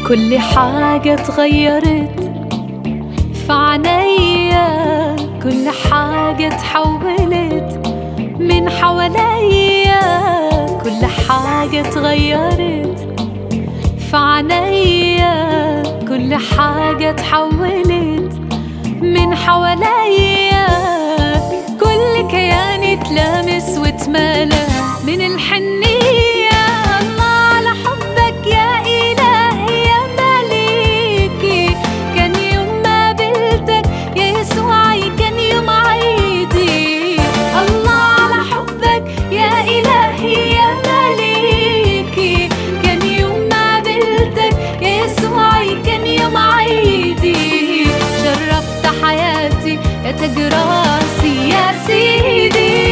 كل حاجة اتغيرت في عينيا كل حاجة اتحولت من حواليا كل حاجة اتغيرت في عينيا كل حاجة اتحولت من حواليا كل كياني اتلامس واتملى من الحنية الله على حبك يا إلهي يا مليكي كان يوم ما قابلتك يا يسوعي كان يوم عيدي الله على حبك يا إلهي يا مليكي كان يوم ما قابلتك يا يسوعي كان يوم عيدي شرفت حياتي يا تاج راسي يا سيدي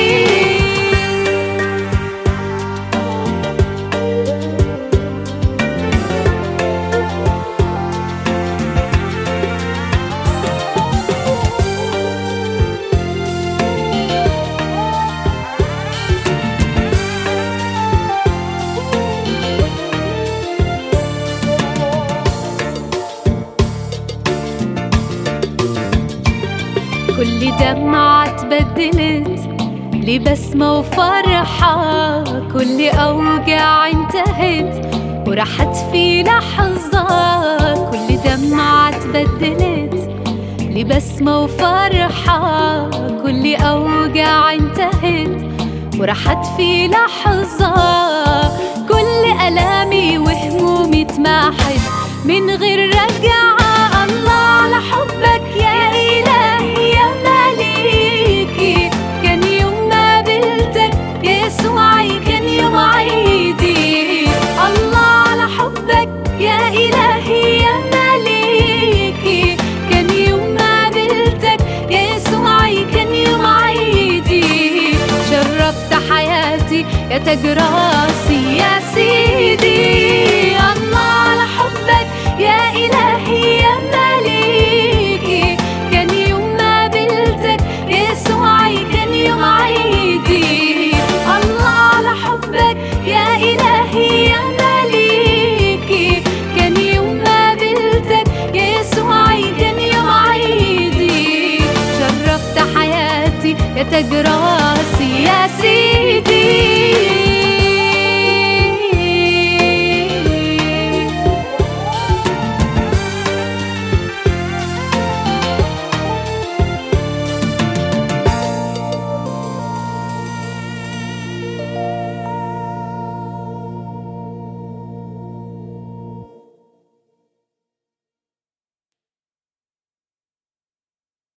كل دمعة اتبدلت لبسمة وفرحة كل أوجاع انتهت وراحت في لحظة كل دمعة اتبدلت لبسمة وفرحة كل أوجاع انتهت وراحت في لحظة كل ألامي وهمومي اتمحت من غير رجعة الله على حبك يا إلهي يا مليكي كان يوم ما قابلتك يا يسوعي كان يوم عيدي الله على حبك يا إلهي يا مليكي كان يوم ما قابلتك يا يسوعي كان يوم عيدي شرفت حياتي يا تاج راسي